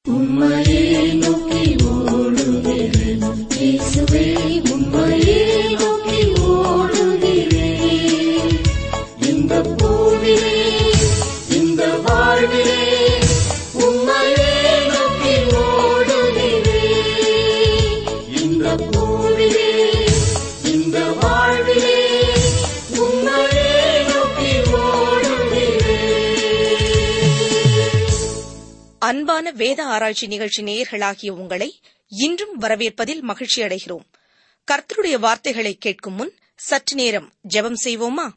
உம்மையே நோக்கி ஓடுகிறேன் இயேசுவே உம்மையே நோக்கி ஓடுகிறேன் இந்த பூவிலே இந்த வாழ்விலே உம்மையே நோக்கி ஓடுகிறேன் இந்த பூவிலே இந்த வாழ்விலே உம்மையே நோக்கி ஓடுகிறேன் அன்பான வேத ஆராய்ச்சி நிகழ்ச்சி நேயர்களாகிய உங்களை இன்றும் வரவேற்பதில் மகிழ்ச்சி அடைகிறோம் கர்த்தருடைய வார்த்தைகளை கேட்கும் முன் சற்று நேரம் ஜெபம் செய்வோமா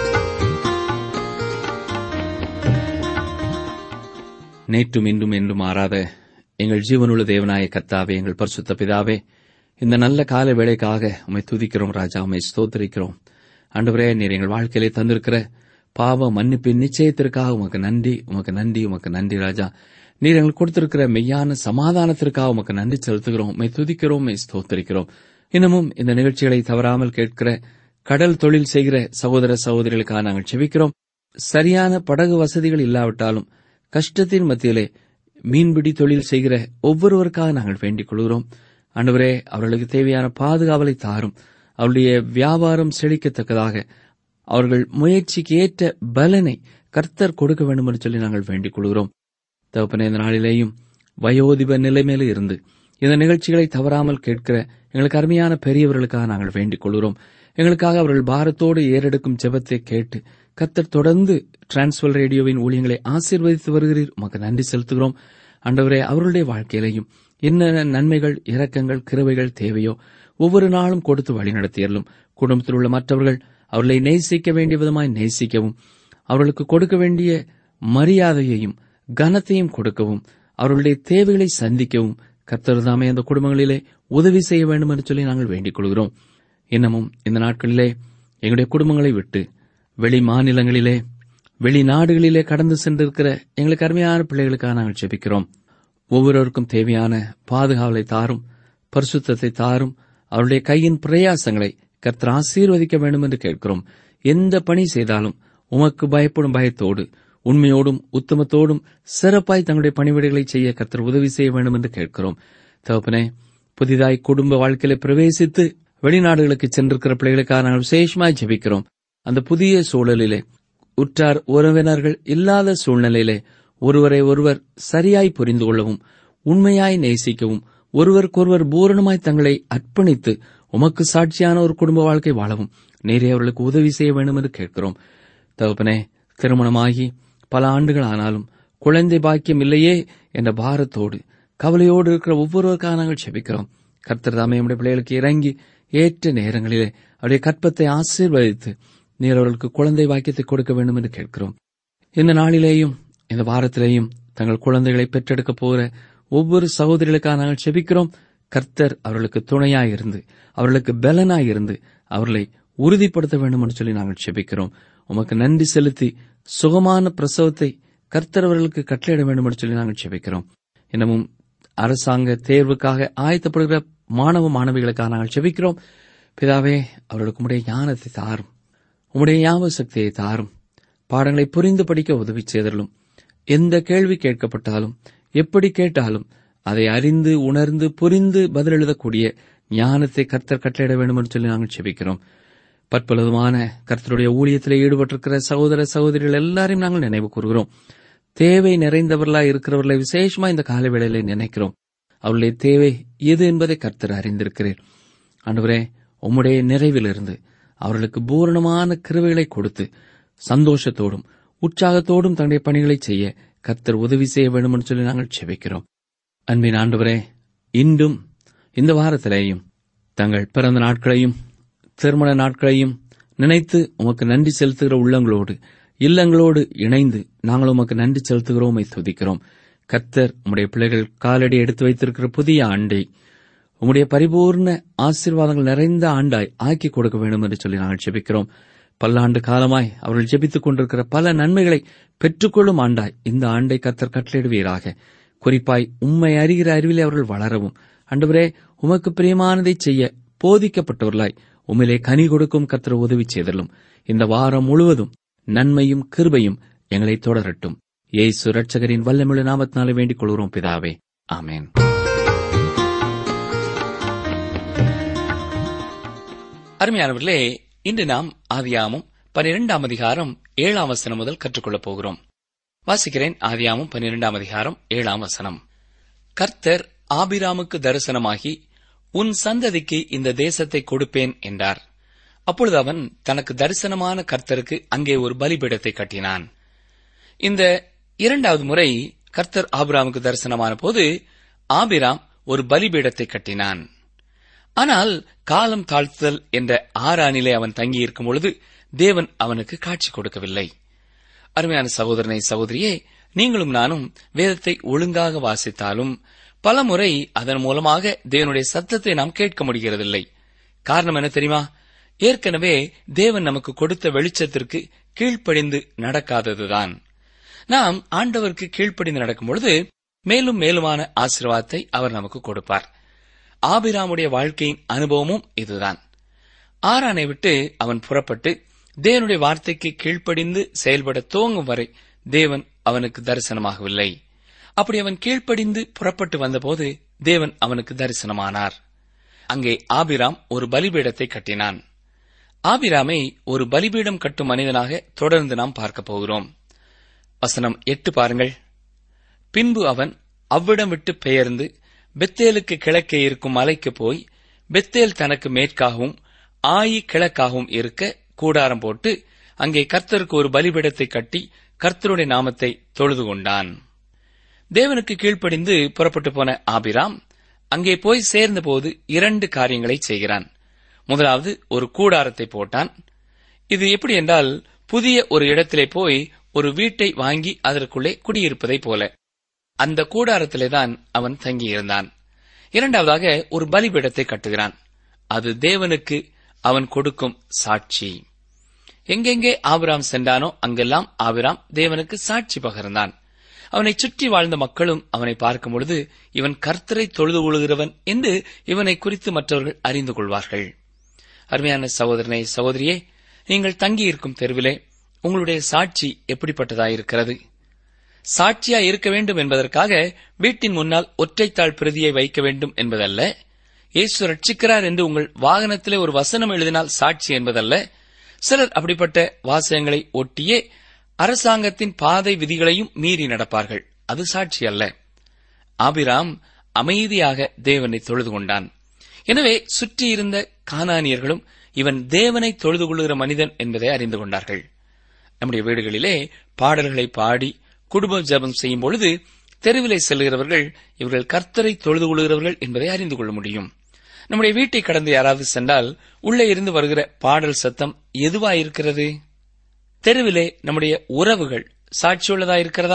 நேற்றும் இன்றும் என்றும் மாறாத எங்கள் ஜீவனுள்ள தேவனாய கர்த்தாவே எங்கள் பரிசுத்த பிதாவே இந்த நல்ல கால வேளைக்காக உம்மை துதிக்கிறோம் ராஜா உம்மை ஸ்தோத்திரிக்கிறோம் ஆண்டவரே நீர் எங்கள் வாழ்க்கையிலே தந்திருக்கிற பாவ மன்னிப்பின் நிச்சயத்திற்காக உமக்கு நன்றி உமக்கு நன்றி உமக்கு நன்றி ராஜா நீர் எங்களுக்கு கொடுத்திருக்கிற மெய்யான சமாதானத்திற்காக உமக்கு நன்றி செலுத்துகிறோம் உம்மை துதிக்கிறோம் உம்மை ஸ்தோத்திரிக்கிறோம் இன்னமும் இந்த நிகழ்ச்சிகளை தவறாமல் கேட்கிற கடல் தொழில் செய்கிற சகோதர சகோதரிகளுக்காக நாங்கள் செபிக்கிறோம் சரியான படகு வசதிகள் இல்லாவிட்டாலும் கஷ்டத்தின் மத்தியிலே மீன்பிடி தொழில் செய்கிற ஒவ்வொருவருக்காக நாங்கள் வேண்டிக் கொள்கிறோம் ஆண்டவரே அவர்களுக்கு தேவையான பாதுகாவலை தாரும் அவருடைய வியாபாரம் செழிக்கத்தக்கதாக அவர்கள் முயற்சிக்கு ஏற்ற பலனை கர்த்தர் கொடுக்க வேண்டும் என்று சொல்லி நாங்கள் வேண்டிக் கொள்கிறோம் தகப்பனே இந்த நாளிலேயும் வயோதிப நிலைமையில இருந்து இந்த நிகழ்ச்சிகளை தவறாமல் கேட்கிற எங்களுக்கு அருமையான பெரியவர்களுக்காக நாங்கள் வேண்டிக் கொள்கிறோம் எங்களுக்காக அவர்கள் பாரத்தோடு ஏறெடுக்கும் ஜெபத்தை கேட்டு கர்த்தர் தொடர்ந்து டிரான்ஸ்வர் ரேடியோவின் ஊழியங்களை ஆசீர்வதித்து வருகிறீர் உமக்கு நன்றி செலுத்துகிறோம் ஆண்டவரே அவர்களுடைய வாழ்க்கையிலையும் என்ன நன்மைகள் இரக்கங்கள் கிருபைகள் தேவையோ ஒவ்வொரு நாளும் கொடுத்து வழிநடத்தியறலும் குடும்பத்தில் உள்ள மற்றவர்கள் அவர்களை நேசிக்க வேண்டிய விதமாய் நேசிக்கவும் அவர்களுக்கு கொடுக்க வேண்டிய மரியாதையையும் கனத்தையும் கொடுக்கவும் அவர்களுடைய தேவைகளை சந்திக்கவும் கர்த்தர் தாமே அந்த குடும்பங்களிலே உதவி செய்ய வேண்டும் என்று சொல்லி நாங்கள் வேண்டிக் கொள்கிறோம் இன்னமும் இந்த நாட்களிலே எங்களுடைய குடும்பங்களை விட்டு வெளி மாநிலங்களிலே வெளிநாடுகளிலே கடந்து சென்றிருக்கிற எங்களுக்கு அருமையான பிள்ளைகளுக்காக நாங்கள் ஜெபிக்கிறோம் ஒவ்வொருவருக்கும் தேவையான பாதுகாவலை தாரும் பரிசுத்தத்தை தாரும் அவருடைய கையின் பிரயாசங்களை கர்த்தர் ஆசீர்வதிக்க வேண்டும் என்று கேட்கிறோம் எந்த பணி செய்தாலும் உமக்கு பயப்படும் பயத்தோடு உண்மையோடும் உத்தமத்தோடும் சிறப்பாய் தங்களுடைய பணிவிடைகளை செய்ய கர்த்தர் உதவி செய்ய வேண்டும் என்று கேட்கிறோம் தகப்பனே புதிதாய் குடும்ப வாழ்க்கையில பிரவேசித்து வெளிநாடுகளுக்கு சென்றிருக்கிற பிள்ளைகளுக்காக நாங்கள் விசேஷமாய் ஜெபிக்கிறோம் அந்த புதிய சூழலிலே உற்றார் உறவினர்கள் இல்லாத சூழ்நிலையிலே ஒருவரை ஒருவர் சரியாய் புரிந்து கொள்ளவும் உண்மையாய் நேசிக்கவும் ஒருவருக்கொருவர் பூரணமாய் தங்களை அர்ப்பணித்து உமக்கு சாட்சியான ஒரு குடும்ப வாழ்க்கை வாழவும் நேரே அவர்களுக்கு உதவி செய்ய வேண்டும் என்று கேட்கிறோம் தகப்பனே திருமணமாகி பல ஆண்டுகள் ஆனாலும் குழந்தை பாக்கியம் இல்லையே என்ற பாரத்தோடு கவலையோடு இருக்கிற ஒவ்வொருவருக்காக நாங்கள் செபிக்கிறோம் கர்த்தர் தாமே நம்முடைய பிள்ளைகளுக்கு இறங்கி ஏற்ற நேரங்களிலே அவருடைய கற்பத்தை ஆசீர்வதித்து நீர் அவர்களுக்கு குழந்தை பாக்கியத்தை கொடுக்க வேண்டும் என்று கேட்கிறோம் இந்த நாளிலேயும் இந்த வாரத்திலேயும் தங்கள் குழந்தைகளை பெற்றெடுக்க போகிற ஒவ்வொரு சகோதரிகளுக்காக நாங்கள் செபிக்கிறோம் கர்த்தர் அவர்களுக்கு துணையாயிருந்து அவர்களுக்கு பலனாயிருந்து அவர்களை உறுதிப்படுத்த வேண்டும் என்று சொல்லி நாங்கள் செபிக்கிறோம் உமக்கு நன்றி செலுத்தி சுகமான பிரசவத்தை கர்த்தர் அவர்களுக்கு கட்டளையிட வேண்டும் என்று சொல்லி நாங்கள் செபிக்கிறோம் இன்னமும் அரசாங்க தேர்வுக்காக ஆயத்தப்படுகிற மாணவ மாணவிகளுக்காக நாங்கள் செபிக்கிறோம் பிதாவே அவர்களுக்கு உம்முடைய ஞானத்தை தாரும் உம்முடைய ஞாபக சக்தியை தாரும் பாடங்களை புரிந்து படிக்க உதவி செய்தலும் எந்த கேள்வி கேட்கப்பட்டாலும் எப்படி கேட்டாலும் அதை அறிந்து உணர்ந்து புரிந்து பதில் எழுதக்கூடிய ஞானத்தை கர்த்தர் கட்டளையிட வேண்டும் என்று சொல்லி நாங்கள் செபிக்கிறோம் பற்பலதுமான கர்த்தருடைய ஊழியத்தில் ஈடுபட்டிருக்கிற சகோதர சகோதரிகள் எல்லாரையும் நாங்கள் நினைவு கூறுகிறோம் தேவை நிறைந்தவர்களாய் இருக்கிறவர்களை விசேஷமா இந்த கால வேளையில நினைக்கிறோம் அவர்களுடைய தேவை எது என்பதை கர்த்தர் அறிந்திருக்கிறேன் ஆண்டவரே உம்முடைய நிறைவிலிருந்து அவர்களுக்கு பூரணமான கிருவைகளை கொடுத்து சந்தோஷத்தோடும் உற்சாகத்தோடும் தன்னுடைய பணிகளை செய்ய கர்த்தர் உதவி செய்ய வேண்டும் என்று சொல்லி நாங்கள் செபிக்கிறோம் அன்பின் ஆண்டவரே இன்றும் இந்த வாரத்திலேயும் தங்கள் பிறந்த நாட்களையும் திருமண நாட்களையும் நினைத்து உமக்கு நன்றி செலுத்துகிற உள்ளங்களோடு இல்லங்களோடு இணைந்து நாங்கள் உமக்கு நன்றி செலுத்துகிறோம் உம்மை துதிக்கிறோம் கர்த்தர் உம்முடைய பிள்ளைகள் காலடி எடுத்து வைத்திருக்கிற புதிய ஆண்டை உம்முடைய பரிபூர்ண ஆசீர்வாதங்கள் நிறைந்த ஆண்டாய் ஆக்கி கொடுக்க வேண்டும் என்று சொல்லி நாங்கள் ஜெபிக்கிறோம் பல்லாண்டு காலமாய் அவர்கள் ஜெபித்துக் கொண்டிருக்கிற பல நன்மைகளை பெற்றுக்கொள்ளும் ஆண்டாய் இந்த ஆண்டை கர்த்தர் கட்டளையிடுவீராக குறிப்பாய் உம்மை அறிகிற அறிவிலே அவர்கள் வளரவும் அன்றுவரே உமக்கு பிரியமானதை செய்ய போதிக்கப்பட்டவர்களாய் உம்மிலே கனி கொடுக்கும் கர்த்தர் உதவி செய்தலும் இந்த வாரம் முழுவதும் நன்மையும் கிருபையும் எங்களை தொடரட்டும் ஏசு ரட்சகரின் வல்லமிழு நாமத்தினாலே வேண்டிக் கொள்கிறோம் பிதாவே ஆமேன் அருமையானவர்களே இன்று நாம் ஆதியாமும் பனிரெண்டாம் அதிகாரம் ஏழாம் வசனம் முதல் கற்றுக்கொள்ளப் போகிறோம் வாசிக்கிறேன் ஆதியாமும் பனிரெண்டாம் அதிகாரம் ஏழாம் வசனம் கர்த்தர் ஆபிராமுக்கு தரிசனமாகி உன் சந்ததிக்கு இந்த தேசத்தை கொடுப்பேன் என்றார் அப்பொழுது அவன் தனக்கு தரிசனமான கர்த்தருக்கு அங்கே ஒரு பலிபீடத்தை கட்டினான் இந்த இரண்டாவது முறை கர்த்தர் ஆபிராமுக்கு தரிசனமான போது ஆபிராம் ஒரு பலிபீடத்தை கட்டினான் ஆனால் காலம் தாழ்த்துதல் என்ற ஆறானிலே அவன் தங்கியிருக்கும் பொழுது தேவன் அவனுக்கு காட்சி கொடுக்கவில்லை அருமையான சகோதரனை சகோதரியே நீங்களும் நானும் வேதத்தை ஒழுங்காக வாசித்தாலும் பலமுறை அதன் மூலமாக தேவனுடைய சத்தத்தை நாம் கேட்க முடிகிறதில்லை காரணம் என்ன தெரியுமா ஏற்கனவே தேவன் நமக்கு கொடுத்த வெளிச்சத்திற்கு கீழ்ப்படிந்து நடக்காததுதான் நாம் ஆண்டவருக்கு கீழ்ப்படிந்து நடக்கும் பொழுது மேலும் மேலுமான ஆசீர்வாதத்தை அவர் நமக்கு கொடுப்பார் ஆபிராமுடைய வாழ்க்கையின் அனுபவமும் இதுதான் ஆரானை விட்டு அவன் புறப்பட்டு தேவனுடைய வார்த்தைக்கு கீழ்ப்படிந்து செயல்பட துவங்கும் வரை தேவன் அவனுக்கு தரிசனமாகவில்லை அப்படி அவன் கீழ்ப்படிந்து புறப்பட்டு வந்தபோது தேவன் அவனுக்கு தரிசனமானார் அங்கே ஆபிராம் ஒரு பலிபீடத்தை கட்டினான் ஆபிராமை ஒரு பலிபீடம் கட்டும் மனிதனாக தொடர்ந்து நாம் பார்க்கப் போகிறோம் வசனம் எட்டு பாருங்கள் பின்பு அவன் அவ்விடம் விட்டு பெயர்ந்து பெத்தேலுக்கு கிழக்கே இருக்கும் மலைக்கு போய் பெத்தேல் தனக்கு மேற்காகவும் ஆயி கிழக்காகவும் இருக்க கூடாரம் போட்டு அங்கே கர்த்தருக்கு ஒரு பலிபீடத்தை கட்டி கர்த்தருடைய நாமத்தை தொழுது கொண்டான் தேவனுக்கு கீழ்ப்படிந்து புறப்பட்டு போன ஆபிராம் அங்கே போய் சேர்ந்தபோது இரண்டு காரியங்களை செய்கிறான் முதலாவது ஒரு கூடாரத்தை போட்டான் இது எப்படி என்றால் புதிய ஒரு இடத்திலே போய் ஒரு வீட்டை வாங்கி அதற்குள்ளே குடியிருப்பதைப் போல அந்த கூடாரத்திலே தான் அவன் தங்கியிருந்தான் இரண்டாவதாக ஒரு பலிபீடத்தை கட்டுகிறான் அது தேவனுக்கு அவன் கொடுக்கும் சாட்சி எங்கெங்கே ஆபிராம் சென்றானோ அங்கெல்லாம் ஆபிராம் தேவனுக்கு சாட்சி பகர்ந்தான் அவனை சுற்றி வாழ்ந்த மக்களும் அவனை பார்க்கும் பொழுது இவன் கர்த்தரை தொழுது கொள்கிறவன் என்று இவனை குறித்து மற்றவர்கள் அறிந்து கொள்வார்கள் அருமையான சகோதரனை சகோதரியே நீங்கள் தங்கியிருக்கும் தெருவிலே உங்களுடைய சாட்சி எப்படிப்பட்டதாயிருக்கிறது சாட்சியா இருக்க வேண்டும் என்பதற்காக வீட்டின் முன்னால் ஒற்றைத்தாள் பிரதியை வைக்க வேண்டும் என்பதல்ல இயேசு ரட்சிக்கிறார் என்று உங்கள் வாகனத்திலே ஒரு வசனம் எழுதினால் சாட்சி என்பதல்ல சிலர் அப்படிப்பட்ட வாசகங்களை ஒட்டியே அரசாங்கத்தின் பாதை விதிகளையும் மீறி நடப்பார்கள் அது சாட்சி அல்ல ஆபிராம் அமைதியாக தேவனை தொழுது கொண்டான் எனவே சுற்றியிருந்த கானானியர்களும் இவன் தேவனை தொழுது கொள்கிற மனிதன் என்பதை அறிந்து கொண்டார்கள் நம்முடைய வீடுகளிலே பாடல்களை பாடி குடும்ப ஜபம் செய்யும் பொழுது தெருவிலே செல்கிறவர்கள் இவர்கள் கர்த்தரை தொழுது கொள்கிறவர்கள் என்பதை அறிந்து கொள்ள முடியும் நம்முடைய வீட்டை கடந்து யாராவது சென்றால் உள்ளே இருந்து வருகிற பாடல் சத்தம் எதுவாயிருக்கிறது தெருவிலே நம்முடைய உறவுகள் சாட்சியுள்ளதா இருக்கிறதா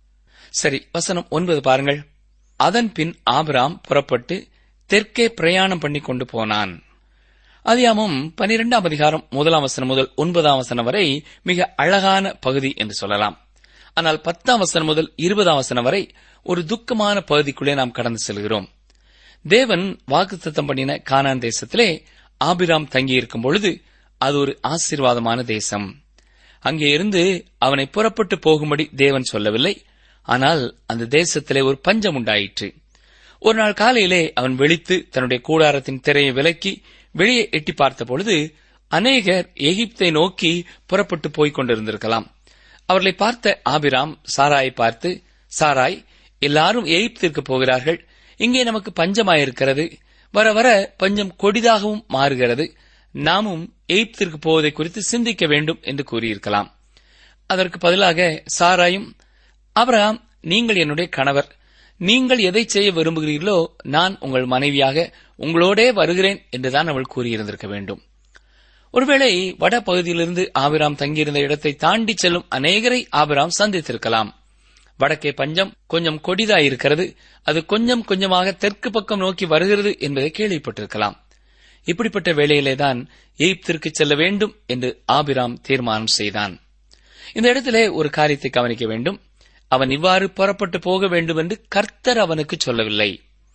சரி வசனம் ஒன்பது பாருங்கள் அதன் பின் ஆபிராம் புறப்பட்டு தெற்கே பிரயாணம் பண்ணி கொண்டு போனான் அதியாமும் பனிரெண்டாம் அதிகாரம் முதலாம் வசனம் முதல் ஒன்பதாம் வசனம் வரை மிக அழகான பகுதி என்று சொல்லலாம் ஆனால் பத்தாம் வசனம் முதல் இருபதாம் வசனம் வரை ஒரு துக்கமான பகுதிக்குள்ளே நாம் கடந்து செல்கிறோம் தேவன் வாக்குத்தத்தம் பண்ணின கானான் தேசத்திலே ஆபிராம் தங்கியிருக்கும் பொழுது அது ஒரு ஆசீர்வாதமான தேசம் அங்கே இருந்து அவனை புறப்பட்டு போகும்படி தேவன் சொல்லவில்லை ஆனால் அந்த தேசத்திலே ஒரு பஞ்சம் உண்டாயிற்று ஒரு நாள் காலையிலே அவன் விழித்து தன்னுடைய கூடாரத்தின் திரையை விலக்கி வெளியே எட்டி பார்த்த பொழுது அநேகர் எகிப்தை நோக்கி புறப்பட்டு போய்க் கொண்டிருந்திருக்கலாம் அவர்களை பார்த்த ஆபிராம் சாராயை பார்த்து சாராய் எல்லாரும் எகிப்திற்கு போகிறார்கள் இங்கே நமக்கு பஞ்சமாயிருக்கிறது வர வர பஞ்சம் கொடிதாகவும் மாறுகிறது நாமும் எகிப்திற்கு போவதை குறித்து சிந்திக்க வேண்டும் என்று கூறியிருக்கலாம் அதற்கு பதிலாக சாராயும் அபிரகாம் நீங்கள் என்னுடைய கணவர் நீங்கள் எதை செய்ய விரும்புகிறீர்களோ நான் உங்கள் மனைவியாக உங்களோடே வருகிறேன் என்றுதான் அவள் கூறியிருந்திருக்க வேண்டும் ஒருவேளை வட பகுதியிலிருந்து ஆபிராம் தங்கியிருந்த இடத்தை தாண்டி செல்லும் அநேகரை ஆபிராம் சந்தித்திருக்கலாம் வடக்கே பஞ்சம் கொஞ்சம் கொடிதாயிருக்கிறது அது கொஞ்சம் கொஞ்சமாக தெற்கு பக்கம் நோக்கி வருகிறது என்பதை கேள்விப்பட்டிருக்கலாம் இப்படிப்பட்ட வேளையிலேதான் எகிப்திற்கு செல்ல வேண்டும் என்று ஆபிராம் தீர்மானம் செய்தான் இந்த இடத்திலே ஒரு காரியத்தை கவனிக்க வேண்டும் அவன் இவ்வாறு புறப்பட்டு போக வேண்டும் என்று கர்த்தர் அவனுக்கு சொல்லவில்லை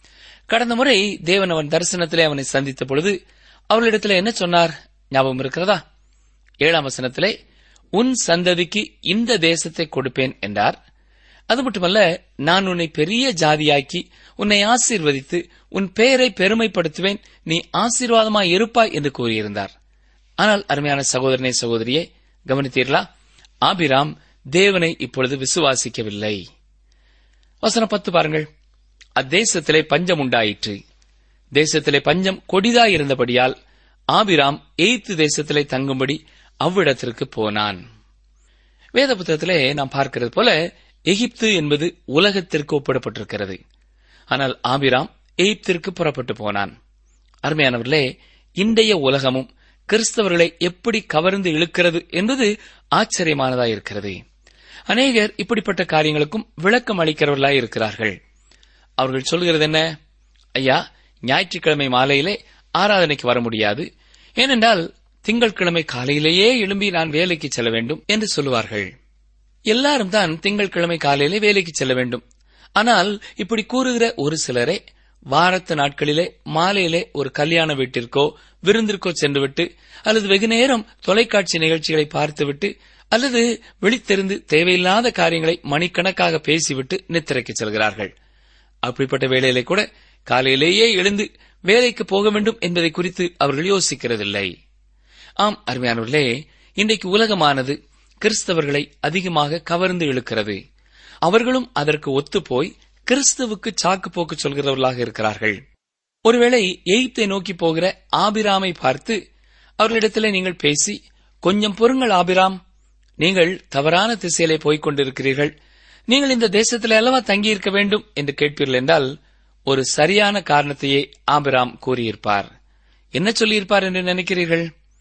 கடந்த முறை தேவன் அவன் தரிசனத்திலே அவனை சந்தித்த பொழுது அவளிடத்தில் என்ன சொன்னார் ஞாபகம் இருக்கிறதா ஏழாம் வசனத்திலே உன் சந்ததிக்கு இந்த தேசத்தை கொடுப்பேன் என்றார் அது மட்டுமல்ல நான் உன்னை பெரிய ஜாதியாக்கி உன்னை ஆசீர்வதித்து உன் பெயரை பெருமைப்படுத்துவேன் நீ ஆசீர்வாதமாய் இருப்பாய் என்று கூறியிருந்தார் ஆனால் அருமையான சகோதரனே சகோதரியே கவனித்தீர்களா ஆபிராம் தேவனை இப்பொழுது விசுவாசிக்கவில்லை வசனம் பத்து பாருங்கள் அத்தேசத்திலே பஞ்சம் உண்டாயிற்று தேசத்திலே பஞ்சம் கொடிதாயிருந்தபடியால் ஆபிராம் எய்த்து தேசத்திலே தங்கும்படி அவ்விடத்திற்கு போனான் வேத புத்தகத்திலே நாம் பார்க்கிறது போல எகிப்து என்பது உலகத்திற்கு ஒப்பிடப்பட்டிருக்கிறது ஆனால் ஆபிராம் எகிப்திற்கு புறப்பட்டு போனான் அருமையானவர்களே இன்றைய உலகமும் கிறிஸ்தவர்களை எப்படி கவர்ந்து இழுக்கிறது என்பது ஆச்சரியமானதாய் இருக்கிறது அநேகர் இப்படிப்பட்ட காரியங்களுக்கும் விளக்கம் அளிக்கிறவர்களாய் இருக்கிறார்கள் அவர்கள் சொல்கிறது என்ன ஐயா ஞாயிற்றுக்கிழமை மாலையிலே ஆராதனைக்கு வர முடியாது ஏனென்றால் திங்கட்கிழமை காலையிலேயே எழும்பி நான் வேலைக்கு செல்ல வேண்டும் என்று சொல்லுவார்கள் எல்லாரும் தான் திங்கட்கிழமை காலையிலே வேலைக்கு செல்ல வேண்டும் ஆனால் இப்படி கூறுகிற ஒரு சிலரே வாரத்து நாட்களிலே மாலையிலே ஒரு கல்யாண வீட்டிற்கோ விருந்திற்கோ சென்றுவிட்டு அல்லது வெகு நேரம் தொலைக்காட்சி நிகழ்ச்சிகளை பார்த்துவிட்டு அல்லது விழித்தெரிந்து தேவையில்லாத காரியங்களை மணிக்கணக்காக பேசிவிட்டு நித்திரைக்கு செல்கிறார்கள் அப்படிப்பட்ட வேளையிலே கூட காலையிலேயே எழுந்து வேலைக்கு போக வேண்டும் என்பதை குறித்து அவர்கள் யோசிக்கிறதில்லை ஆம் அருமையானவர்களே இன்றைக்கு உலகமானது கிறிஸ்தவர்களை அதிகமாக கவர்ந்து இழுக்கிறது அவர்களும் அதற்கு ஒத்துப்போய் கிறிஸ்துவுக்கு சாக்கு போக்கு சொல்கிறவர்களாக இருக்கிறார்கள் ஒருவேளை எய்த்தை நோக்கி போகிற ஆபிராமை பார்த்து அவர்களிடத்திலே நீங்கள் பேசி கொஞ்சம் பொறுங்கள் ஆபிராம் நீங்கள் தவறான திசையிலே போய்க் கொண்டிருக்கிறீர்கள் நீங்கள் இந்த தேசத்திலே அல்லவா தங்கியிருக்க வேண்டும் என்று கேட்பீர்கள் என்றால் ஒரு சரியான காரணத்தையே ஆபிராம் கூறியிருப்பார் என்ன சொல்லியிருப்பார் என்று நினைக்கிறீர்கள்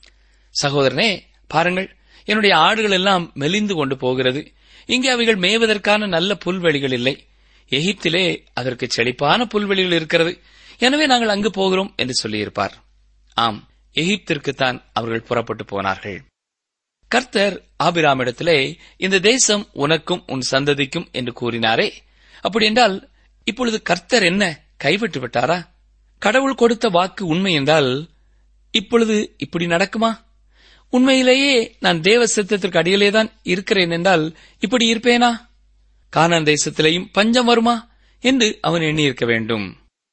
சகோதரனே பாருங்கள் என்னுடைய ஆடுகள் எல்லாம் மெலிந்து கொண்டு போகிறது இங்கே அவைகள் மேய்வதற்கான நல்ல புல்வெளிகள் இல்லை எகிப்திலே அதற்கு செழிப்பான புல்வெளிகள் இருக்கிறது எனவே நாங்கள் அங்கு போகிறோம் என்று சொல்லியிருப்பார் ஆம் எகிப்திற்குத்தான் அவர்கள் புறப்பட்டு போனார்கள் கர்த்தர் ஆபிராமிடத்திலே இந்த தேசம் உனக்கும் உன் சந்ததிக்கும் என்று கூறினாரே அப்படி என்றால் இப்பொழுது கர்த்தர் என்ன கைவிட்டு விட்டாரா கடவுள் கொடுத்த வாக்கு உண்மை என்றால் இப்பொழுது இப்படி நடக்குமா உண்மையிலேயே நான் தேவ சித்தத்திற்கு அடியிலேதான் இருக்கிறேன் என்றால் இப்படி இருப்பேனா கானான் தேசத்திலேயும் பஞ்சம் வருமா என்று அவன் எண்ணியிருக்க வேண்டும்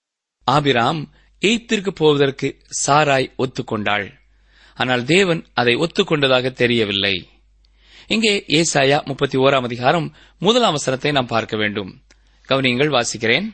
ஆபிராம் எய்த்திற்கு போவதற்கு சாராய் ஒத்துக்கொண்டாள் ஆனால் தேவன் அதை ஒத்துக்கொண்டதாக தெரியவில்லை இங்கே ஏசாயா முப்பத்தி ஓராம் அதிகாரம் முதலாம் வசனத்தை நாம் பார்க்க வேண்டும் கவனியங்கள் வாசிக்கிறேன்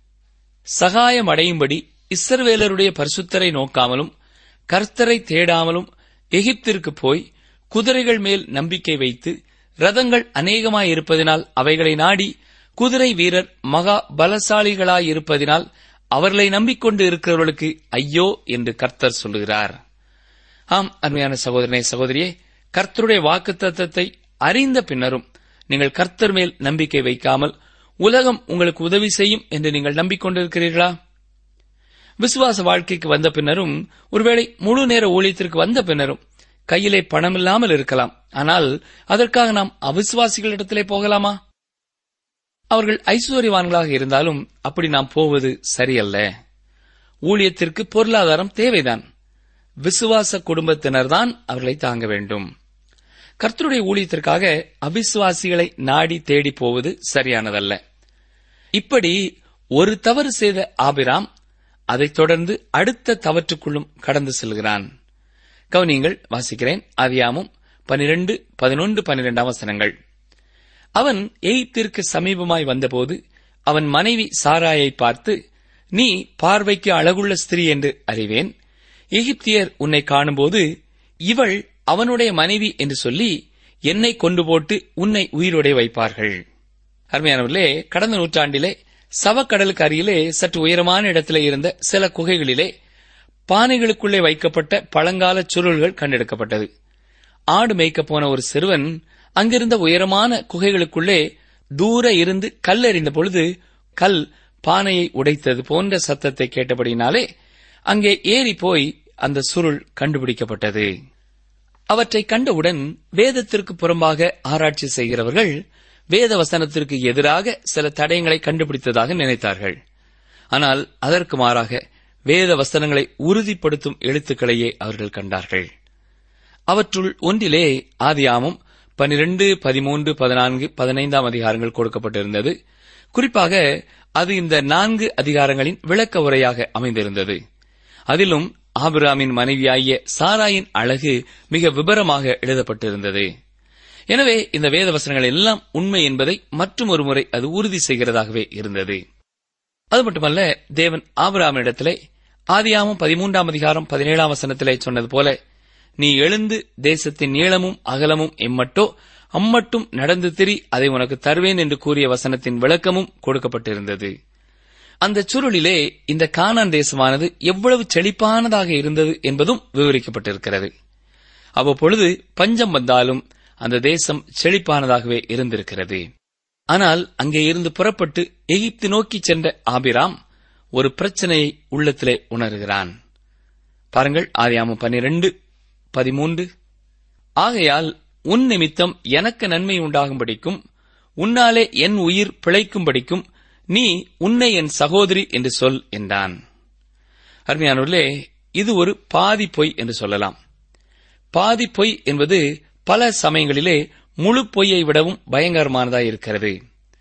சகாயம் அடையும்படி இஸ்ரவேலருடைய பரிசுத்தரை நோக்காமலும் கர்த்தரை தேடாமலும் எகிப்திற்கு போய் குதிரைகள் மேல் நம்பிக்கை வைத்து ரதங்கள் அநேகமாயிருப்பதினால் அவைகளை நாடி குதிரை வீரர் மகா பலசாலிகளாயிருப்பதினால் அவர்களை நம்பிக்கொண்டு இருக்கிறவர்களுக்கு ஐயோ என்று கர்த்தர் சொல்லுகிறார் ஆம் அருமையான சகோதரனே சகோதரியே கர்த்தருடைய வாக்கு தத்தத்தை அறிந்த பின்னரும் நீங்கள் கர்த்தர் மேல் நம்பிக்கை வைக்காமல் உலகம் உங்களுக்கு உதவி செய்யும் என்று நீங்கள் நம்பிக்கொண்டிருக்கிறீர்களா விசுவாச வாழ்க்கைக்கு வந்த பின்னரும் ஒருவேளை முழு நேர ஊழியத்திற்கு வந்த பின்னரும் கையிலே பணம் இல்லாமல் இருக்கலாம் ஆனால் அதற்காக நாம் அவிசுவாசிகளிடத்திலே போகலாமா அவர்கள் ஐஸ்வர்யவான்களாக இருந்தாலும் அப்படி நாம் போவது சரியல்ல ஊழியத்திற்கு பொருளாதாரம் தேவைதான் விசுவாச குடும்பத்தினர்தான் அவர்களை தாங்க வேண்டும் கர்த்தருடைய ஊழியத்திற்காக அவிசுவாசிகளை நாடி தேடி போவது சரியானதல்ல இப்படி ஒரு தவறு செய்த ஆபிராம் அதைத் தொடர்ந்து அடுத்த தவற்றுக்குள்ளும் கடந்து செல்கிறான் கவனியங்கள் வாசிக்கிறேன் ஆதியாமும் பனிரெண்டு பதினொன்று பனிரெண்டாம் வசனங்கள் அவன் எய்த்திற்கு சமீபமாய் வந்தபோது அவன் மனைவி சாராயை பார்த்து நீ பார்வைக்கு அழகுள்ள ஸ்திரீ என்று அறிவேன் எகிப்தியர் உன்னை காணும்போது இவள் அவனுடைய மனைவி என்று சொல்லி என்னை கொண்டு போட்டு உன்னை உயிரோடே வைப்பார்கள் அருமையானவர்களே கடந்த நூற்றாண்டிலே சவக்கடலுக்கு அருகிலே சற்று உயரமான இடத்திலே இருந்த சில குகைகளிலே பானைகளுக்குள்ளே வைக்கப்பட்ட பழங்கால சுருள்கள் கண்டெடுக்கப்பட்டது ஆடு மேய்க்கப் போன ஒரு சிறுவன் அங்கிருந்த உயரமான குகைகளுக்குள்ளே தூர இருந்து கல் எறிந்த பொழுது கல் பானையை உடைத்தது போன்ற சத்தத்தை கேட்டபடினாலே அங்கே ஏறி போய் அந்த சுருள் கண்டுபிடிக்கப்பட்டது அவற்றை கண்டவுடன் வேதத்திற்கு புறம்பாக ஆராய்ச்சி செய்கிறவர்கள் வேத வசனத்திற்கு எதிராக சில தடயங்களை கண்டுபிடித்ததாக நினைத்தார்கள் ஆனால் அதற்கு மாறாக வேத வசனங்களை உறுதிப்படுத்தும் எழுத்துக்களையே அவர்கள் கண்டார்கள் அவற்றுள் ஒன்றிலே ஆதியாமும் பனிரெண்டு பதிமூன்று பதினான்கு பதினைந்தாம் அதிகாரங்கள் கொடுக்கப்பட்டிருந்தது குறிப்பாக அது இந்த நான்கு அதிகாரங்களின் விளக்க உரையாக அமைந்திருந்தது அதிலும் ஆபிராமின் மனைவியாகிய சாராயின் அழகு மிக விபரமாக எழுதப்பட்டிருந்தது எனவே இந்த வேத வசனங்கள் எல்லாம் உண்மை என்பதை மற்றும் ஒரு முறை அது உறுதி செய்கிறதாகவே இருந்தது அது மட்டுமல்ல தேவன் ஆபிராமினிடத்திலே ஆதியாமம் பதிமூன்றாம் அதிகாரம் பதினேழாம் வசனத்திலே சொன்னது போல நீ எழுந்து தேசத்தின் நீளமும் அகலமும் எம்மட்டோ அம்மட்டும் நடந்து திரி அதை உனக்கு தருவேன் என்று கூறிய வசனத்தின் விளக்கமும் கொடுக்கப்பட்டிருந்தது அந்த சுருளிலே இந்த கானான் தேசமானது எவ்வளவு செழிப்பானதாக இருந்தது என்பதும் விவரிக்கப்பட்டிருக்கிறது அவ்வப்பொழுது பஞ்சம் வந்தாலும் அந்த தேசம் செழிப்பானதாகவே இருந்திருக்கிறது ஆனால் அங்கே இருந்து புறப்பட்டு எகிப்து நோக்கி சென்ற ஆபிராம் ஒரு பிரச்சனையை உள்ளத்திலே உணர்கிறான் பாருங்கள் ஆதியாமம் பன்னிரண்டு பதிமூன்று ஆகையால் உன் நிமித்தம் எனக்கு நன்மை உண்டாகும்படிக்கும் உன்னாலே என் உயிர் பிழைக்கும்படிக்கும் நீ உன்னை என் சகோதரி என்று சொல் என்றான் அருமையானவர்களே இது ஒரு பாதி பொய் என்று சொல்லலாம் பாதி பொய் என்பது பல சமயங்களிலே முழு பொய்யை விடவும் பயங்கரமானதாய் இருக்கிறது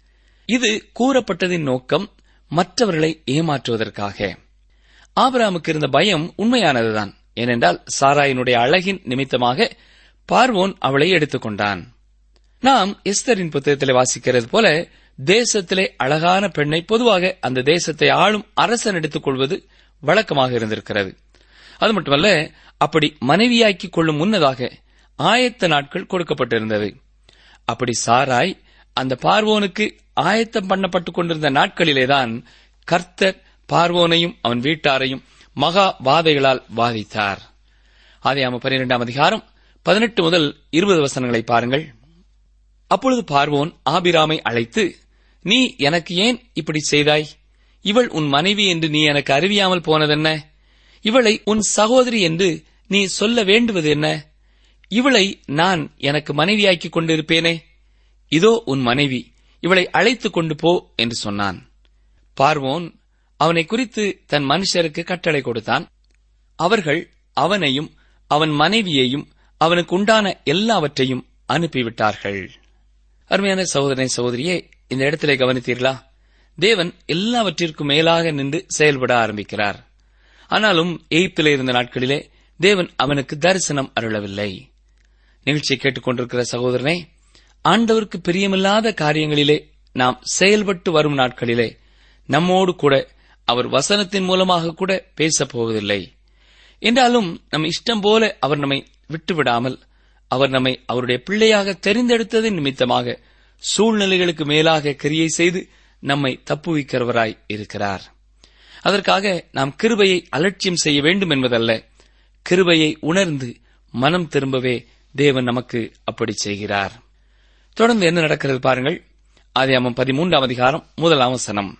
இது கூறப்பட்டதின் நோக்கம் மற்றவர்களை ஏமாற்றுவதற்காக ஆபிராமுக்கு இருந்த பயம் உண்மையானதுதான் ஏனென்றால் சாராயினுடைய அழகின் நிமித்தமாக பார்வோன் அவளை எடுத்துக்கொண்டான் நாம் எஸ்தரின் புத்தகத்திலே வாசிக்கிறது போல தேசத்திலே அழகான பெண்ணை பொதுவாக அந்த தேசத்தை ஆளும் அரசன் எடுத்துக் கொள்வது வழக்கமாக இருந்திருக்கிறது அது மட்டுமல்ல அப்படி மனைவியாக்கிக் கொள்ளும் முன்னதாக ஆயத்த நாட்கள் கொடுக்கப்பட்டிருந்தது அப்படி சாராய் அந்த பார்வோனுக்கு ஆயத்தம் பண்ணப்பட்டுக் கொண்டிருந்த நாட்களிலேதான் கர்த்தர் பார்வோனையும் அவன் வீட்டாரையும் மகா வாதைகளால் பாதித்தார் ஆதியாம பன்னிரெண்டாம் அதிகாரம் பதினெட்டு முதல் இருபது வசனங்களை பாருங்கள் அப்பொழுது பார்வோன் ஆபிராமை அழைத்து நீ எனக்கு ஏன் இப்படி செய்தாய் இவள் உன் மனைவி என்று நீ எனக்கு அறிவியாமல் போனதென்ன இவளை உன் சகோதரி என்று நீ சொல்ல வேண்டுவது என்ன இவளை நான் எனக்கு மனைவியாக்கிக் கொண்டிருப்பேனே இதோ உன் மனைவி இவளை அழைத்துக் கொண்டு போ என்று சொன்னான் பார்வோன் அவனை குறித்து தன் மனுஷருக்கு கட்டளை கொடுத்தான் அவர்கள் அவனையும் அவன் மனைவியையும் அவனுக்கு உண்டான எல்லாவற்றையும் அனுப்பிவிட்டார்கள் அருமையான சகோதரனை சகோதரியே இந்த இடத்திலே கவனித்தீர்களா தேவன் எல்லாவற்றிற்கும் மேலாக நின்று செயல்பட ஆரம்பிக்கிறார் ஆனாலும் எய்ப்பிலே இருந்த நாட்களிலே தேவன் அவனுக்கு தரிசனம் அருளவில்லை நிகழ்ச்சியை கேட்டுக்கொண்டிருக்கிற சகோதரனே ஆண்டவருக்கு பிரியமில்லாத காரியங்களிலே நாம் செயல்பட்டு வரும் நாட்களிலே நம்மோடு கூட அவர் வசனத்தின் மூலமாக கூட பேசப் போவதில்லை என்றாலும் நம் இஷ்டம் போல அவர் நம்மை விட்டுவிடாமல் அவர் நம்மை அவருடைய பிள்ளையாக தெரிந்தெடுத்ததின் நிமித்தமாக சூழ்நிலைகளுக்கு மேலாக கிரியை செய்து நம்மை தப்புவிக்கிறவராய் இருக்கிறார் அதற்காக நாம் கிருபையை அலட்சியம் செய்ய வேண்டும் என்பதல்ல கிருபையை உணர்ந்து மனம் திரும்பவே தேவன் நமக்கு அப்படி செய்கிறார் தொடர்ந்து என்ன நடக்கிறது பாருங்கள் ஆதியாமம் பதிமூன்றாம் அதிகாரம் முதலாம் வசனம்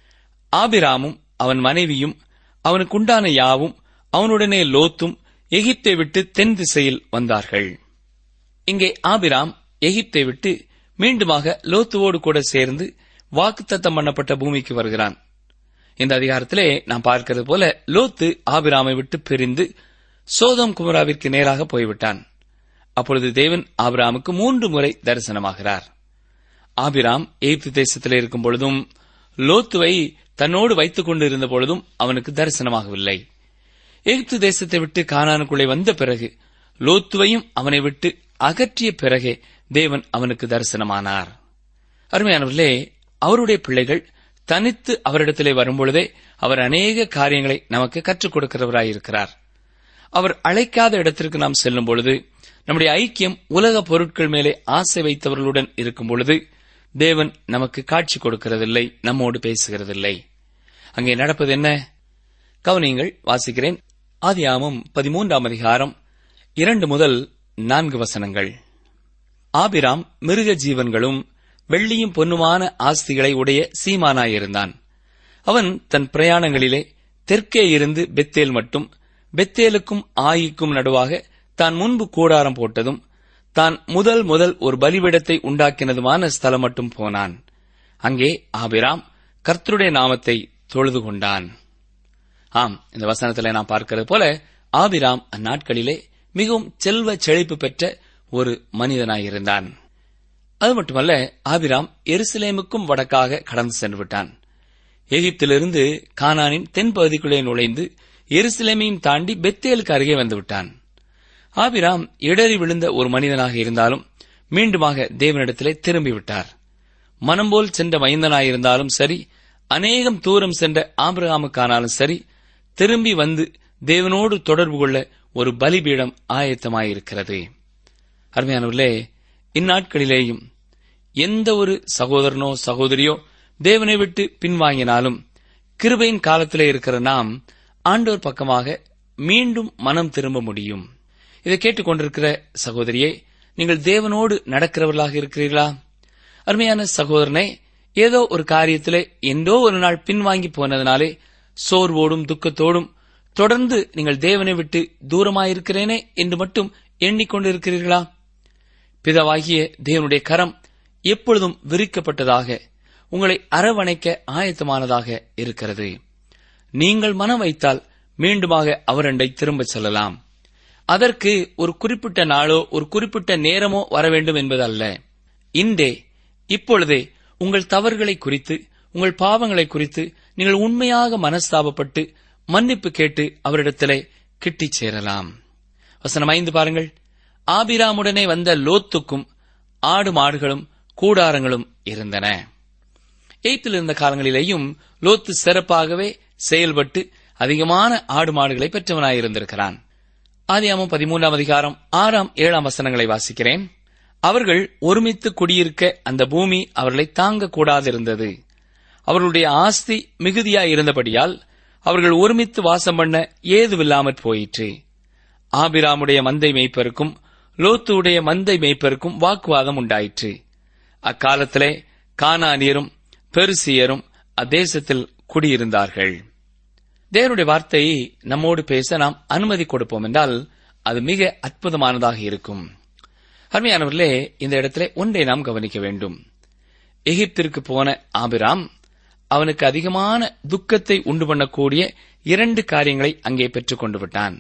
ஆபிராமும் அவன் மனைவியும் அவனுக்குண்டான யாவும் அவனுடனே லோத்தும் எகிப்தை விட்டு தென் திசையில் வந்தார்கள் இங்கே ஆபிராம் எகிப்தை விட்டு மீண்டுமாக லோத்துவோடு கூட சேர்ந்து வாக்குத்தத்தம் பண்ணப்பட்ட பூமிக்கு வருகிறான் இந்த அதிகாரத்திலே நாம் பார்க்கிறது போல லோத்து ஆபிராமை விட்டு பிரிந்து சோதம் குமராவிற்கு நேராக போய்விட்டான் அப்பொழுது தேவன் ஆபிராமுக்கு மூன்று முறை தரிசனமாகிறார் ஆபிராம் எகிப்து தேசத்திலே இருக்கும் பொழுதும் லோத்துவை தன்னோடு வைத்துக் கொண்டு இருந்த பொழுதும் அவனுக்கு தரிசனமாகவில்லை எகிப்து தேசத்தை விட்டு கானானுக்குள்ளே வந்த பிறகு லோத்துவையும் அவனை விட்டு அகற்றிய பிறகே தேவன் அவனுக்கு தரிசனமானார் அருமையானவர்களே அவருடைய பிள்ளைகள் தனித்து அவரிடத்திலே வரும்பொழுதே அவர் அநேக காரியங்களை நமக்கு கற்றுக் கொடுக்கிறவராயிருக்கிறார் அவர் அழைக்காத இடத்திற்கு நாம் செல்லும் பொழுது நம்முடைய ஐக்கியம் உலக பொருட்கள் மேலே ஆசை வைத்தவர்களுடன் இருக்கும் பொழுது தேவன் நமக்கு காட்சி கொடுக்கிறதில்லை நம்மோடு பேசுகிறதில்லை அங்கே நடப்பது என்ன கவனியங்கள் வாசிக்கிறேன் ஆதியாமம் பதிமூன்றாம் அதிகாரம் இரண்டு முதல் நான்கு வசனங்கள் ஆபிராம் மிருக ஜீவன்களும் வெள்ளியும் பொன்னுமான ஆஸ்திகளை உடைய சீமானாயிருந்தான் அவன் தன் பிரயாணங்களிலே தெற்கே இருந்து பெத்தேல் மட்டும் பெத்தேலுக்கும் ஆயிக்கும் நடுவாக தான் முன்பு கூடாரம் போட்டதும் தான் முதல் முதல் ஒரு பலிபிடத்தை உண்டாக்கினதுமான ஸ்தலம் மட்டும் போனான் அங்கே ஆபிராம் கர்த்தருடைய நாமத்தை தொழுது கொண்டான் ஆம் இந்த வசனத்திலே நாம் பார்க்கிறது போல ஆபிராம் அந்நாட்களிலே மிகவும் செல்வ செழிப்பு பெற்ற ஒரு மனிதனாயிருந்தான் அது மட்டுமல்ல ஆபிராம் எருசலேமுக்கும் வடக்காக கடந்து சென்று விட்டான் எகிப்திலிருந்து கானானின் தென்பகுதிக்குள்ளே நுழைந்து எருசலேமையும் தாண்டி பெத்தேலுக்கு அருகே வந்துவிட்டான் ஆபிராம் இடறி விழுந்த ஒரு மனிதனாக இருந்தாலும் மீண்டுமாக தேவனிடத்திலே திரும்பிவிட்டார் மனம் போல் சென்ற மைந்தனாயிருந்தாலும் சரி அநேகம் தூரம் சென்ற ஆபிரகாமுக்கானாலும் சரி திரும்பி வந்து தேவனோடு தொடர்பு கொள்ள ஒரு பலிபீடம் ஆயத்தமாயிருக்கிறது அருமையானவர்களே இந்நாட்களிலேயும் எந்த ஒரு சகோதரனோ சகோதரியோ தேவனை விட்டு பின்வாங்கினாலும் கிருபையின் காலத்திலே இருக்கிற நாம் ஆண்டோர் பக்கமாக மீண்டும் மனம் திரும்ப முடியும் இதை கேட்டுக்கொண்டிருக்கிற சகோதரியே நீங்கள் தேவனோடு நடக்கிறவர்களாக இருக்கிறீர்களா அருமையான சகோதரனே ஏதோ ஒரு காரியத்திலே என்றோ ஒரு நாள் பின்வாங்கி போனதினாலே சோர்வோடும் துக்கத்தோடும் தொடர்ந்து நீங்கள் தேவனை விட்டு தூரமாயிருக்கிறேனே என்று மட்டும் எண்ணிக்கொண்டிருக்கிறீர்களா பிதாவாகிய தேவனுடைய கரம் எப்பொழுதும் விரிக்கப்பட்டதாக உங்களை அரவணைக்க ஆயத்தமானதாக இருக்கிறது நீங்கள் மனம் வைத்தால் மீண்டுமாக அவரண்டை திரும்பச் செல்லலாம் அதற்கு ஒரு குறிப்பிட்ட நாளோ ஒரு குறிப்பிட்ட நேரமோ வர வேண்டும் என்பது அல்ல இன்றே இப்பொழுதே உங்கள் தவறுகளை குறித்து உங்கள் பாவங்களை குறித்து நீங்கள் உண்மையாக மனஸ்தாபப்பட்டு மன்னிப்பு கேட்டு அவரிடத்திலே கிட்டிச் சேரலாம் வசனம் ஐந்து பாருங்கள் ஆபிராமுடனே வந்த லோத்துக்கும் ஆடு மாடுகளும் கூடாரங்களும் இருந்தன எய்த்தில் இருந்த காலங்களிலேயும் லோத்து சிறப்பாகவே செயல்பட்டு அதிகமான ஆடு மாடுகளை பெற்றவனாயிருந்திருக்கிறான் ஆதியாமம் பதிமூன்றாம் அதிகாரம் ஆறாம் ஏழாம் வசனங்களை வாசிக்கிறேன் அவர்கள் ஒருமித்து குடியிருக்க அந்த பூமி அவர்களை தாங்க கூடாதிருந்தது அவர்களுடைய ஆஸ்தி மிகுதியாய் இருந்தபடியால் அவர்கள் ஒருமித்து வாசம் பண்ண ஏதுவில்லாமற் போயிற்று ஆபிராமுடைய மந்தை மேய்ப்பருக்கும் லோத்துடைய மந்தை மேய்ப்பருக்கும் வாக்குவாதம் உண்டாயிற்று அக்காலத்திலே கானானியரும் பெருசியரும் அத்தேசத்தில் குடியிருந்தார்கள் தேவனுடைய வார்த்தையை நம்மோடு பேச நாம் அனுமதி கொடுப்போம் என்றால் அது மிக அற்புதமானதாக இருக்கும் அருமையானவர்களே இந்த இடத்திலே ஒன்றை நாம் கவனிக்க வேண்டும் எகிப்திற்கு போன ஆபிராம் அவனுக்கு அதிகமான துக்கத்தை உண்டு பண்ணக்கூடிய இரண்டு காரியங்களை அங்கே பெற்றுக் கொண்டு விட்டான்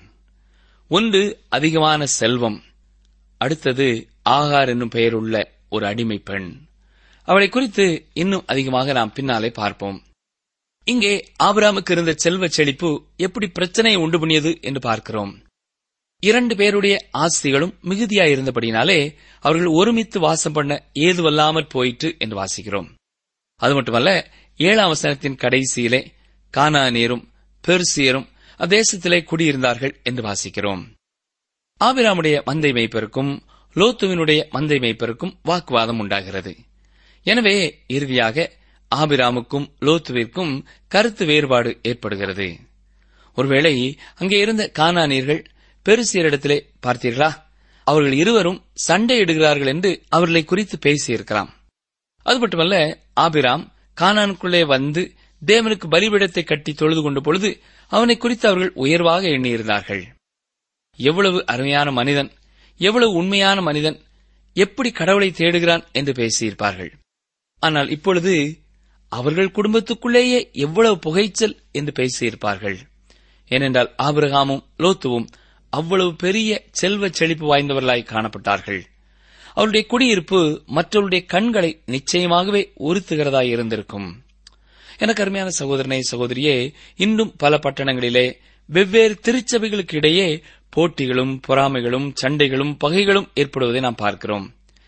ஒன்று அதிகமான செல்வம் அடுத்தது ஆகார் என்னும் பெயருள்ள ஒரு அடிமை பெண் அவளை குறித்து இன்னும் அதிகமாக நாம் பின்னாலே பார்ப்போம் இங்கே ஆபிராமுக்கு இருந்த செல்வ செழிப்பு எப்படி பிரச்சனையை உண்டு பண்ணியது என்று பார்க்கிறோம் இரண்டு பேருடைய ஆஸ்திகளும் மிகுதியாயிருந்தபடினாலே அவர்கள் ஒருமித்து வாசம் பண்ண ஏதுவல்லாமற் போயிற்று என்று வாசிக்கிறோம் அது மட்டுமல்ல ஏழாம் வசனத்தின் கடைசியிலே கானானியரும் பெர்சியரும் அத்தேசத்திலே குடியிருந்தார்கள் என்று வாசிக்கிறோம் ஆபிராமுடைய மந்தை மேய்ப்பருக்கும் லோத்துவினுடைய மந்தை மேய்ப்பருக்கும் வாக்குவாதம் உண்டாகிறது எனவே இறுதியாக ஆபிராமுக்கும் லோத்துவிற்கும் கருத்து வேறுபாடு ஏற்படுகிறது ஒருவேளை அங்கே இருந்த கானானியர்கள் பெருசியரிடத்திலே பார்த்தீர்களா அவர்கள் இருவரும் சண்டையிடுகிறார்கள் என்று அவர்களை குறித்து பேசியிருக்கலாம் அது மட்டுமல்ல ஆபிராம் கானானுக்குள்ளே வந்து தேவனுக்கு பலிபீடத்தை கட்டி தொழுது கொண்ட பொழுது அவனை குறித்து அவர்கள் உயர்வாக எண்ணியிருந்தார்கள் எவ்வளவு அருமையான மனிதன் எவ்வளவு உண்மையான மனிதன் எப்படி கடவுளை தேடுகிறான் என்று பேசியிருப்பார்கள் ஆனால் இப்பொழுது அவர்கள் குடும்பத்துக்குள்ளேயே எவ்வளவு புகைச்சல் என்று பேசியிருப்பார்கள் ஏனென்றால் ஆபிரகாமும் லோத்துவும் அவ்வளவு பெரிய செல்வ செழிப்பு வாய்ந்தவர்களாய் காணப்பட்டார்கள் அவருடைய குடியிருப்பு மற்றவருடைய கண்களை நிச்சயமாகவே உறுத்துகிறதாய் இருந்திருக்கும் எனக்கு அருமையான சகோதரனை சகோதரியே இன்னும் பல பட்டணங்களிலே வெவ்வேறு திருச்சபைகளுக்கு இடையே போட்டிகளும் பொறாமைகளும் சண்டைகளும் பகைகளும் ஏற்படுவதை நாம் பார்க்கிறோம்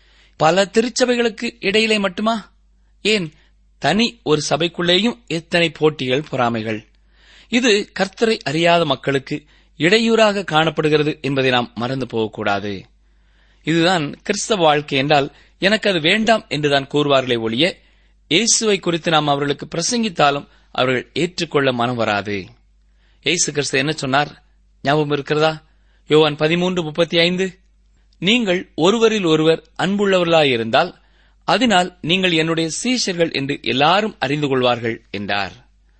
பல திருச்சபைகளுக்கு இடையிலே மட்டுமா ஏன் தனி ஒரு சபைக்குள்ளேயும் எத்தனை போட்டிகள் பொறாமைகள் இது கர்த்தரை அறியாத மக்களுக்கு இடையூறாக காணப்படுகிறது என்பதை நாம் மறந்து போகக்கூடாது இதுதான் கிறிஸ்தவ வாழ்க்கை என்றால் எனக்கு அது வேண்டாம் என்றுதான் கூறுவார்களே ஒழிய இயேசுவை குறித்து நாம் அவர்களுக்கு பிரசங்கித்தாலும் அவர்கள் ஏற்றுக்கொள்ள மனம் வராது இயேசு கிறிஸ்து என்ன சொன்னார் ஞாபகம் இருக்கிறதா யோவான் பதிமூன்று முப்பத்தி ஐந்து நீங்கள் ஒருவரில் ஒருவர் அன்புள்ளவர்களாயிருந்தால் அதனால் நீங்கள் என்னுடைய சீஷர்கள் என்று எல்லாரும் அறிந்து கொள்வார்கள் என்றார்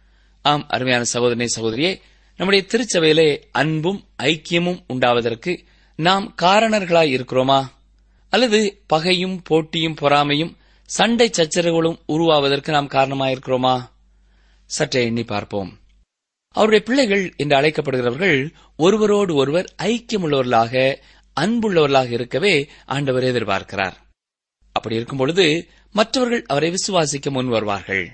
ஆம் அருமையான சகோதரனே சகோதரியே நம்முடைய திருச்சபையிலே அன்பும் ஐக்கியமும் உண்டாவதற்கு நாம் காரணர்களாய் இருக்கிறோமா அல்லது பகையும் போட்டியும் பொறாமையும் சண்டை சச்சரவுகளும் உருவாவதற்கு நாம் காரணமாயிருக்கிறோமா சற்றே எண்ணி பார்ப்போம் அவருடைய பிள்ளைகள் என்று அழைக்கப்படுகிறவர்கள் ஒருவரோடு ஒருவர் ஐக்கியமுள்ளவர்களாக அன்புள்ளவர்களாக இருக்கவே ஆண்டவர் எதிர்பார்க்கிறார் அப்படி இருக்கும் பொழுது மற்றவர்கள் அவரை விசுவாசிக்க முன் வருவார்கள்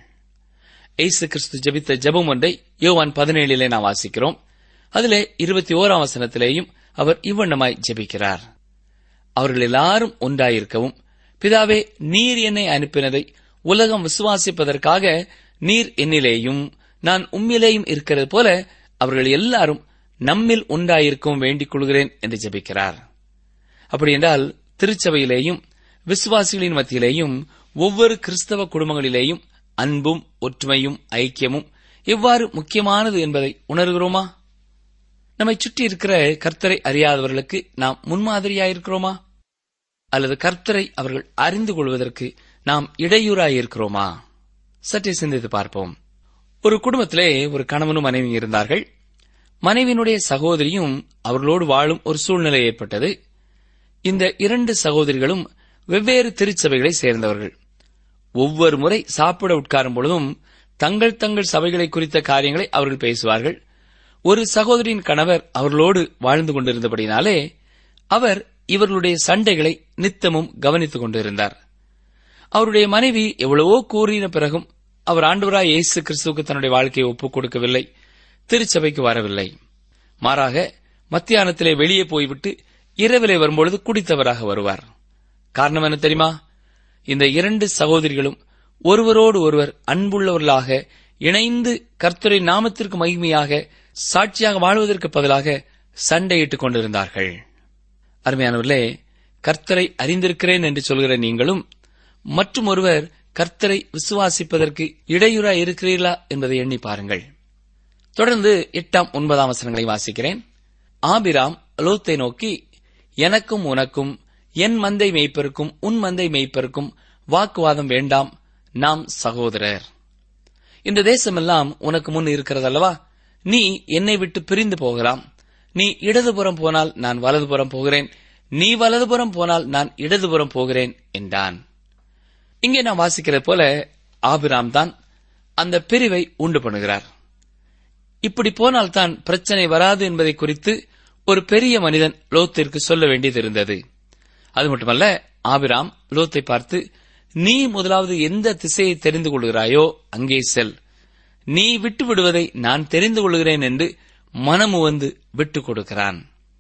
இயேசு கிறிஸ்து ஜெபித்த ஜெபம் ஒன்றை யோவான் பதினேழிலே நாம் வாசிக்கிறோம் அதிலே இருபத்தி ஓராம் வசனத்திலேயும் அவர் இவ்வண்ணமாய் ஜெபிக்கிறார் அவர்கள் எல்லாரும் ஒன்றாயிருக்கவும் பிதாவே நீர் என்னை அனுப்பினதை உலகம் விசுவாசிப்பதற்காக நீர் என்னிலேயும் நான் உம்மிலேயும் இருக்கிறது போல அவர்கள் எல்லாரும் நம்மில் ஒன்றாயிருக்கவும் வேண்டிக் கொள்கிறேன் என்று ஜெபிக்கிறார் அப்படி என்றால் திருச்சபையிலேயும் விசுவாசிகளின் மத்தியிலேயும் ஒவ்வொரு கிறிஸ்தவ குடும்பங்களிலேயும் அன்பும் ஒற்றுமையும் ஐக்கியமும் எவ்வாறு முக்கியமானது என்பதை உணர்கிறோமா நம்மை சுற்றி இருக்கிற கர்த்தரை அறியாதவர்களுக்கு நாம் முன்மாதிரியாயிருக்கிறோமா அல்லது கர்த்தரை அவர்கள் அறிந்து கொள்வதற்கு நாம் இடையூறாயிருக்கிறோமா சற்றே சிந்தித்து பார்ப்போம் ஒரு குடும்பத்திலே ஒரு கணவனும் மனைவி இருந்தார்கள் மனைவியினுடைய சகோதரியும் அவர்களோடு வாழும் ஒரு சூழ்நிலை ஏற்பட்டது இந்த இரண்டு சகோதரிகளும் வெவ்வேறு திருச்சபைகளை சேர்ந்தவர்கள் ஒவ்வொரு முறை சாப்பிட உட்காரும் பொழுதும் தங்கள் தங்கள் சபைகளை குறித்த காரியங்களை அவர்கள் பேசுவார்கள் ஒரு சகோதரியின் கணவர் அவர்களோடு வாழ்ந்து கொண்டிருந்தபடினாலே அவர் இவர்களுடைய சண்டைகளை நித்தமும் கவனித்துக் கொண்டிருந்தார் அவருடைய மனைவி எவ்வளவோ கூறின பிறகும் அவர் ஆண்டவராய் இயேசு கிறிஸ்துவுக்கு தன்னுடைய வாழ்க்கையை ஒப்புக் கொடுக்கவில்லை திருச்சபைக்கு வரவில்லை மாறாக மத்தியானத்திலே வெளியே போய்விட்டு இரவிலே வரும்பொழுது குடித்தவராக வருவார் காரணம் என்ன தெரியுமா இந்த இரண்டு சகோதரிகளும் ஒருவரோடு ஒருவர் அன்புள்ளவர்களாக இணைந்து கர்த்தரை நாமத்திற்கு மகிமையாக சாட்சியாக வாழ்வதற்கு பதிலாக சண்டையிட்டுக் கொண்டிருந்தார்கள் அருமையானவர்களே கர்த்தரை அறிந்திருக்கிறேன் என்று சொல்கிற நீங்களும் மற்றும் ஒருவர் கர்த்தரை விசுவாசிப்பதற்கு இடையூறா இருக்கிறீர்களா என்பதை எண்ணி பாருங்கள் தொடர்ந்து எட்டாம் ஒன்பதாம் வசனங்களை வாசிக்கிறேன் ஆபிராம் லோத்தை நோக்கி எனக்கும் உனக்கும் என் மந்தை மேய்ப்பருக்கும் உன் மந்தை மேய்ப்பருக்கும் வாக்குவாதம் வேண்டாம் நாம் சகோதரர் இந்த தேசமெல்லாம் உனக்கு முன் இருக்கிறதல்லவா நீ என்னை விட்டு பிரிந்து போகலாம் நீ இடதுபுறம் போனால் நான் வலதுபுறம் போகிறேன் நீ வலதுபுறம் போனால் நான் இடதுபுறம் போகிறேன் என்றான் இங்கே நாம் வாசிக்கிறது போல ஆபிராம் தான் அந்த பிரிவை உண்டு பண்ணுகிறார் இப்படி போனால்தான் பிரச்சனை வராது என்பதை குறித்து ஒரு பெரிய மனிதன் லோத்திற்கு சொல்ல வேண்டியது இருந்தது அது மட்டுமல்ல ஆபிராம் லோத்தை பார்த்து நீ முதலாவது எந்த திசையை தெரிந்து கொள்கிறாயோ அங்கே செல் நீ விட்டு விடுவதை நான் தெரிந்து கொள்கிறேன் என்று மனமு வந்து விட்டுக் கொடுக்கிறான்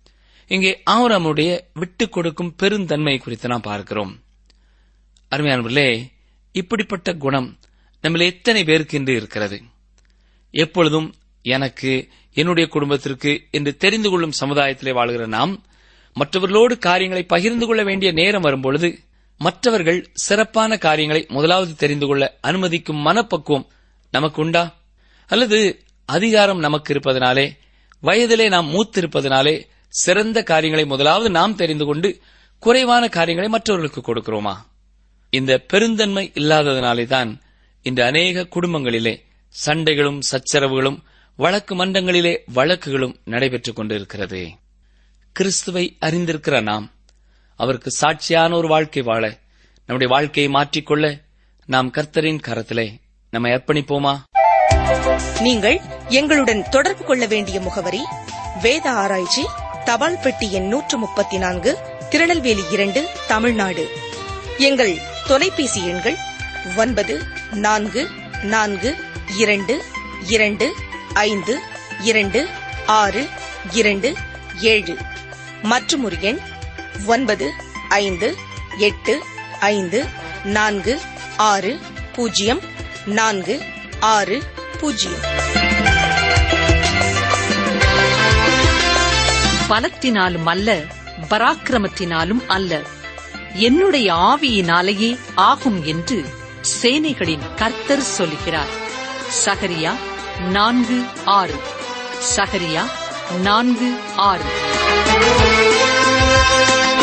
இங்கே ஆவராமுடைய விட்டுக் கொடுக்கும் பெருந்தன்மை குறித்து நாம் பார்க்கிறோம் அருமையானவர்களே இப்படிப்பட்ட குணம் நம்மள எத்தனை பேருக்கு இன்று இருக்கிறது எப்பொழுதும் எனக்கு என்னுடைய குடும்பத்திற்கு என்று தெரிந்து கொள்ளும் சமுதாயத்திலே வாழ்கிற நாம் மற்றவர்களோடு காரியங்களை பகிர்ந்து கொள்ள வேண்டிய நேரம் வரும்பொழுது மற்றவர்கள் சிறப்பான காரியங்களை முதலாவது தெரிந்து கொள்ள அனுமதிக்கும் மனப்பக்குவம் நமக்கு உண்டா அல்லது அதிகாரம் நமக்கு இருப்பதனாலே வயதிலே நாம் மூத்திருப்பதனாலே சிறந்த காரியங்களை முதலாவது நாம் தெரிந்து கொண்டு குறைவான காரியங்களை மற்றவர்களுக்கு கொடுக்கிறோமா இந்த பெருந்தன்மை இல்லாததனாலே தான் இன்று அநேக குடும்பங்களிலே சண்டைகளும் சச்சரவுகளும் வழக்கு மன்றங்களிலே வழக்குகளும் நடைபெற்றுக் கொண்டிருக்கிறது கிறிஸ்துவை அறிந்திருக்கிற நாம் அவருக்கு சாட்சியான ஒரு வாழ்க்கை வாழ நம்முடைய வாழ்க்கையை மாற்றிக்கொள்ள நாம் கர்த்தரின் கரத்திலே நம்மை அர்ப்பணிப்போமா நீங்கள் எங்களுடன் தொடர்பு கொள்ள வேண்டிய முகவரி வேத ஆராய்ச்சி தபால் பெட்டி எண் நூற்று முப்பத்தி நான்கு திருநெல்வேலி இரண்டு தமிழ்நாடு எங்கள் தொலைபேசி எண்கள் ஒன்பது நான்கு நான்கு இரண்டு இரண்டு ஐந்து இரண்டு ஆறு இரண்டு ஏழு மற்றும் ஒரு எண் ஒன்பது ஐந்து எட்டு ஐந்து நான்கு ஆறு பூஜ்ஜியம் நான்கு ஆறு பூஜ்ஜியம் பலத்தினாலும் அல்ல பராக்கிரமத்தினாலும் அல்ல என்னுடைய ஆவியினாலேயே ஆகும் என்று சேனைகளின் கர்த்தர் சொல்கிறார் சகரியா நான்கு ஆறு சகரியா நான்கு ஆறு